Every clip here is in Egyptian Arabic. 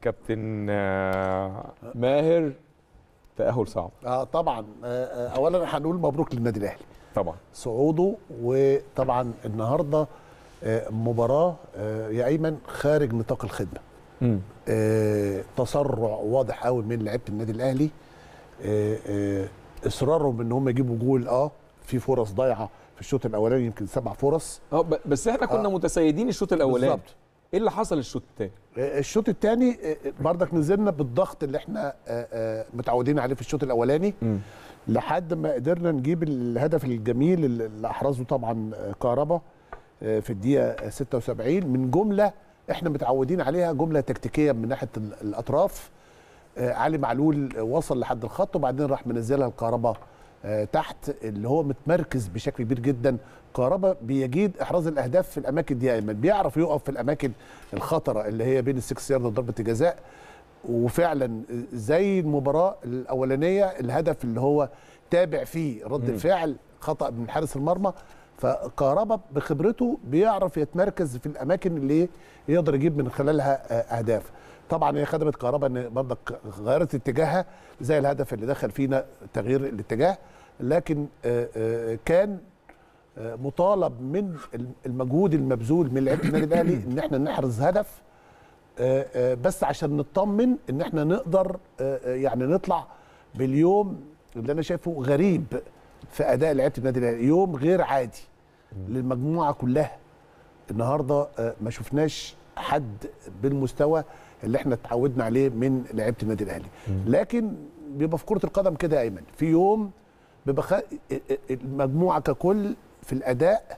كابتن آه، ماهر تاهل صعب اه طبعا آه آه اولا هنقول مبروك للنادي الاهلي طبعا صعوده وطبعا النهارده آه مباراه آه يا ايمن خارج نطاق الخدمه مم. آه تسرع واضح قوي من لعيبه النادي الاهلي آه آه اصرارهم ان هم يجيبوا جول اه في فرص ضايعه في الشوط الاولاني يمكن سبع فرص اه ب- بس احنا كنا آه. متسيدين الشوط الاولاني بالظبط. ايه اللي حصل الشوط الثاني آه، الشوط الثاني بردك نزلنا بالضغط اللي احنا آه، آه، متعودين عليه في الشوط الاولاني لحد ما قدرنا نجيب الهدف الجميل اللي احرزه طبعا كهربا آه، في الدقيقه 76 من جمله احنا متعودين عليها جمله تكتيكيه من ناحيه ال- الاطراف آه، علي معلول وصل لحد الخط وبعدين راح منزلها الكهرباء آه، تحت اللي هو متمركز بشكل كبير جدا كهربا بيجيد احراز الاهداف في الاماكن دي ايمن بيعرف يقف في الاماكن الخطره اللي هي بين السكس يارد وضربه الجزاء وفعلا زي المباراه الاولانيه الهدف اللي هو تابع فيه رد الفعل خطا من حارس المرمى فكهربا بخبرته بيعرف يتمركز في الاماكن اللي يقدر يجيب من خلالها آه، اهداف طبعا هي خدمت كهربا ان برضك غيرت اتجاهها زي الهدف اللي دخل فينا تغيير الاتجاه لكن آه، آه، كان آه، مطالب من المجهود المبذول من لعيبه النادي الاهلي ان احنا نحرز هدف آه، آه، بس عشان نطمن ان احنا نقدر آه، آه، يعني نطلع باليوم اللي انا شايفه غريب في اداء لعيبه النادي الاهلي يوم غير عادي للمجموعه كلها النهارده آه، ما شفناش حد بالمستوى اللي احنا اتعودنا عليه من لعيبه النادي الاهلي لكن بيبقى في كره القدم كده يا ايمن في يوم بيبقى خ... المجموعه ككل في الاداء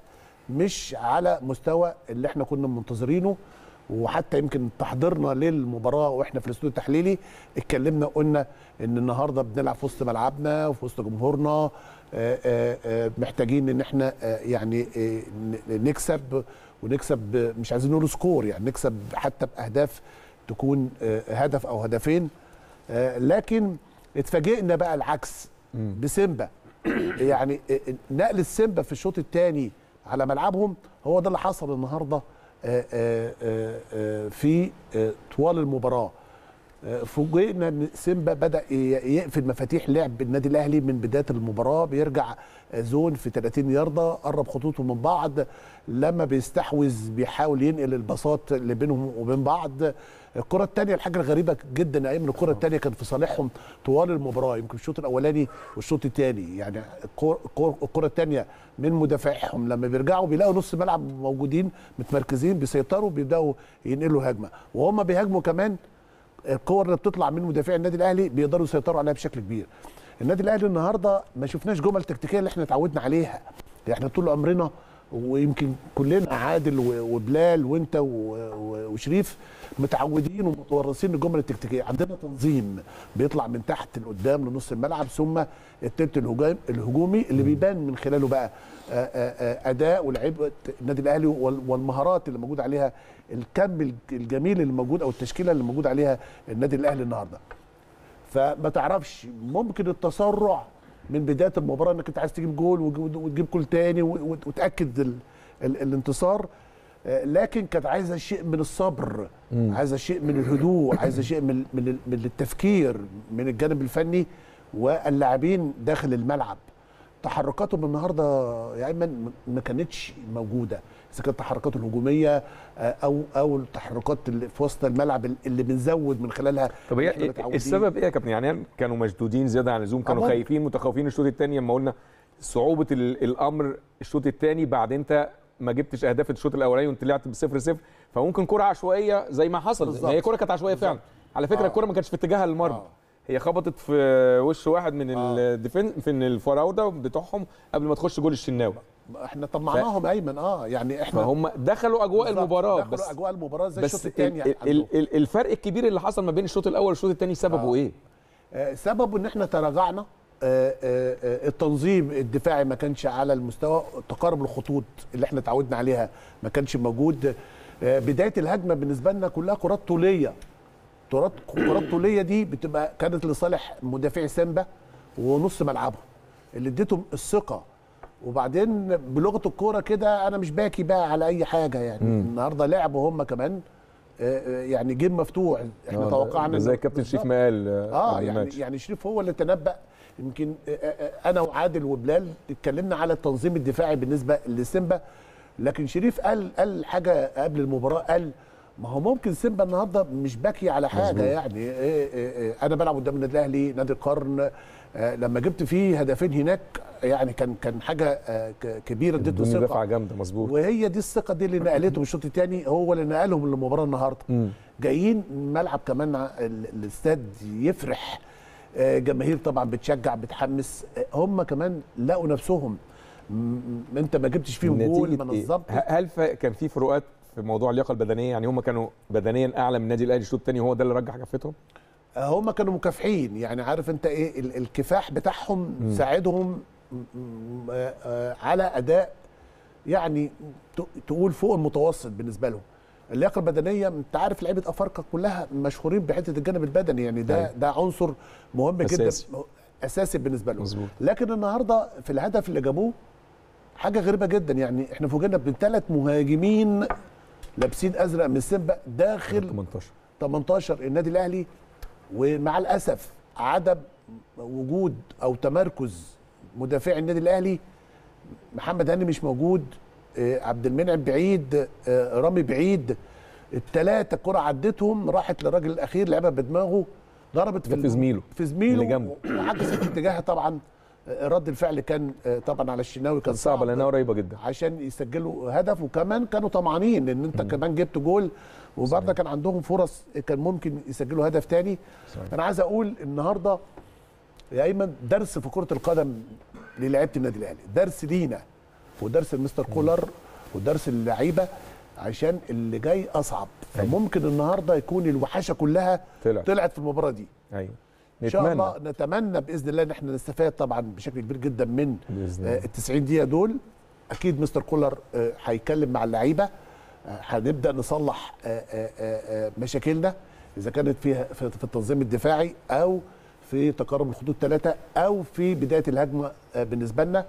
مش على مستوى اللي احنا كنا منتظرينه وحتى يمكن تحضيرنا للمباراه واحنا في الاستوديو التحليلي اتكلمنا قلنا ان النهارده بنلعب في وسط ملعبنا وفي وسط جمهورنا آه، آه، آه، محتاجين ان احنا آه، يعني آه، ن- نكسب ونكسب آه، مش عايزين نقول سكور يعني نكسب حتى باهداف تكون آه، هدف او هدفين آه، لكن اتفاجئنا بقى العكس بسيمبا يعني آه، آه، نقل السيمبا في الشوط الثاني على ملعبهم هو ده اللي حصل النهارده آه، آه، آه، آه، في آه، طوال المباراه آه، فوجئنا ان سيمبا بدا ي- يقفل مفاتيح لعب النادي الاهلي من بدايه المباراه بيرجع آه، زون في 30 يارده قرب خطوطه من بعض لما بيستحوذ بيحاول ينقل الباصات اللي بينهم وبين بعض الكره الثانيه الحاجه الغريبه جدا يا ايمن الكره الثانيه كان في صالحهم طوال المباراه يمكن الشوط الاولاني والشوط الثاني يعني الكر- الكر- الكره الثانيه من مدافعهم لما بيرجعوا بيلاقوا نص ملعب موجودين متمركزين بيسيطروا بيبداوا ينقلوا هجمه وهم بيهاجموا كمان الكور اللي بتطلع من مدافعي النادي الاهلي بيقدروا يسيطروا عليها بشكل كبير النادي الاهلي النهارده ما شفناش جمل تكتيكيه اللي احنا اتعودنا عليها احنا طول عمرنا ويمكن كلنا عادل و- وبلال وانت و- و- وشريف متعودين ومتورثين الجمل التكتيكيه عندنا تنظيم بيطلع من تحت لقدام لنص الملعب ثم التلت الهجام الهجومي اللي بيبان من خلاله بقى آه، آه، آه، اداء ولعيبه النادي الاهلي وال- والمهارات اللي موجود عليها الكم الج- الجميل اللي موجود او التشكيله اللي موجود عليها النادي الاهلي النهارده فما تعرفش ممكن التسرع من بدايه المباراه انك انت عايز تجيب جول وج- وتجيب جول تاني و- وت- وتاكد ال ال الانتصار آه، لكن كانت عايزه شيء من الصبر عايزه شيء من الهدوء عايزه شيء من من ال- من التفكير من الجانب الفني واللاعبين داخل الملعب تحركاتهم النهارده يا ايمن ما كانتش موجوده اذا كانت تحركاته الهجوميه آه، او او التحركات اللي في وسط الملعب اللي بنزود من خلالها طب إن هي إحنا متعودين. السبب ايه يا كابتن يعني كانوا مشدودين زياده عن اللزوم كانوا طبعاً. خايفين متخوفين الشوط الثاني لما قلنا صعوبه ال- الامر الشوط الثاني بعد انت ما جبتش اهداف الشوط الاولاني وانت طلعت بصفر صفر فممكن كره عشوائيه زي ما حصل بالظبط. هي كره كانت عشوائيه فعلا على فكره آه. الكره ما كانتش في اتجاه المرمى آه. هي خبطت في وش واحد من آه. الديفنس في الفراوده بتوعهم قبل ما تخش جول الشناوي احنا طمعناهم ايمن اه يعني احنا فهم دخلوا اجواء بالظبط، المباراه دخلوا بس اجواء المباراه زي الشوط بس الثاني ال- ال- ال- الفرق الكبير اللي حصل ما بين الشوط الاول والشوط الثاني سببه آه. ايه؟ آه، سببه ان احنا تراجعنا آه، آه، آه، التنظيم الدفاعي ما كانش على المستوى تقارب الخطوط اللي احنا اتعودنا عليها ما كانش موجود آه، بدايه الهجمه بالنسبه لنا كلها كرات طوليه كرات كرات طوليه دي بتبقى كانت لصالح مدافعي سامبا ونص ملعبهم اللي اديتهم الثقه وبعدين بلغه الكوره كده انا مش باكي بقى على اي حاجه يعني النهارده لعبوا هم كمان آه، آه، يعني جيم مفتوح احنا آه، توقعنا زي إنه- كابتن شريف بالظبط. ما قال اه قبل يعني الماتش. يعني شريف هو اللي تنبأ يمكن آه، آه، آه، انا وعادل وبلال اتكلمنا على التنظيم الدفاعي بالنسبه لسيمبا لكن شريف قال قال حاجه قبل المباراه قال ما هو ممكن سيمبا النهارده مش باكي على حاجه مظبوط. يعني إيه إيه إيه انا بلعب قدام النادي الاهلي نادي القرن آه، لما جبت فيه هدفين هناك يعني كان كان حاجه آه، ك- كبيره اديته الدنيا ثقه دفعه جامده مظبوط وهي دي الثقه دي اللي نقلته الشوط الثاني هو اللي نقلهم للمباراه النهارده مم. جايين ملعب كمان ع- ال- الاستاد يفرح آه، جماهير طبعا بتشجع بتحمس آه، هم كمان لقوا نفسهم م- م- انت ما جبتش فيهم جول نتيجة ما إيه؟ نظمتش ه- هل ف- كان في فروقات في موضوع اللياقه البدنيه يعني هم كانوا بدنيا اعلى من النادي الاهلي الشوط الثاني وهو ده اللي رجح كفتهم آه، هم كانوا مكافحين يعني عارف انت ايه ال- الكفاح بتاعهم ساعدهم م- م- آه، آه، على اداء يعني ت- تقول فوق المتوسط بالنسبه لهم اللياقه البدنيه انت عارف لعيبه افارقه كلها مشهورين بحته الجانب البدني يعني ده أيوة. ده عنصر مهم أساسي. جدا اساسي بالنسبه لهم مظبوط لكن النهارده في الهدف اللي جابوه حاجه غريبه جدا يعني احنا فوجئنا بثلاث مهاجمين لابسين ازرق من سيمبا داخل 18 18 النادي الاهلي ومع الاسف عدم وجود او تمركز مدافعي النادي الاهلي محمد هاني مش موجود آه، عبد المنعم بعيد آه، رامي بعيد الثلاثه كره عدتهم راحت للراجل الاخير لعبها بدماغه ضربت جت في زميله في زميله اللي جنبه. وعكست اتجاهها طبعا آه، رد الفعل كان آه، طبعا على الشناوي كان كانت صعبه لانها قريبه جدا عشان يسجلوا هدف وكمان كانوا طمعانين ان انت كمان جبت جول وبرضه كان عندهم فرص كان ممكن يسجلوا هدف تاني صحيح. انا عايز اقول النهارده يا ايمن درس في كره القدم للاعيبه النادي الاهلي درس لينا ودرس المستر كولر ودرس اللعيبه عشان اللي جاي اصعب أيوة. فممكن النهارده يكون الوحشه كلها طلع طلعت في المباراه دي ايوه ان شاء نتمنى الله نتمنى باذن الله ان احنا نستفاد طبعا بشكل كبير جدا من باذن آه، الله ال 90 دقيقه دول اكيد مستر كولر آه، هيتكلم مع اللعيبه آه، هنبدا نصلح آه، آه، آه، آه، مشاكلنا اذا كانت فيها في في التنظيم الدفاعي او في تقارب الخطوط ثلاثه او في بدايه الهجمه آه، بالنسبه لنا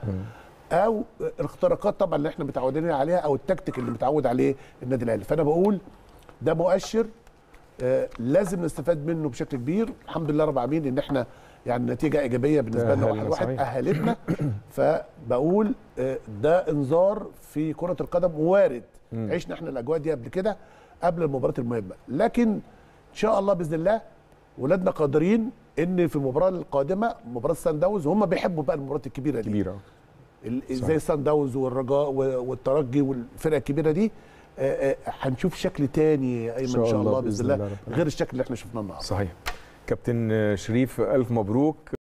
او الاختراقات طبعا اللي احنا متعودين عليها او التكتيك اللي متعود عليه النادي الاهلي فانا بقول ده مؤشر آه، لازم نستفاد منه بشكل كبير الحمد لله رب العالمين ان احنا يعني نتيجه ايجابيه بالنسبه لنا تأهلنا، واحد واحد صحيح. اهلتنا فبقول آه، ده انذار في كره القدم وارد مم. عشنا احنا الاجواء دي قبل كده قبل المباراه المهمه لكن ان شاء الله باذن الله ولادنا قادرين ان في المباراه القادمه مباراه سان داونز هم بيحبوا بقى المباريات الكبيره دي كبيره ال- صح. زي سان داونز والرجاء و- والترجي والفرق الكبيره دي آه، آه، هنشوف شكل تاني يا ايمن ان شاء الله باذن الله رب العالمين. غير الشكل اللي احنا شفناه النهارده صحيح كابتن شريف الف مبروك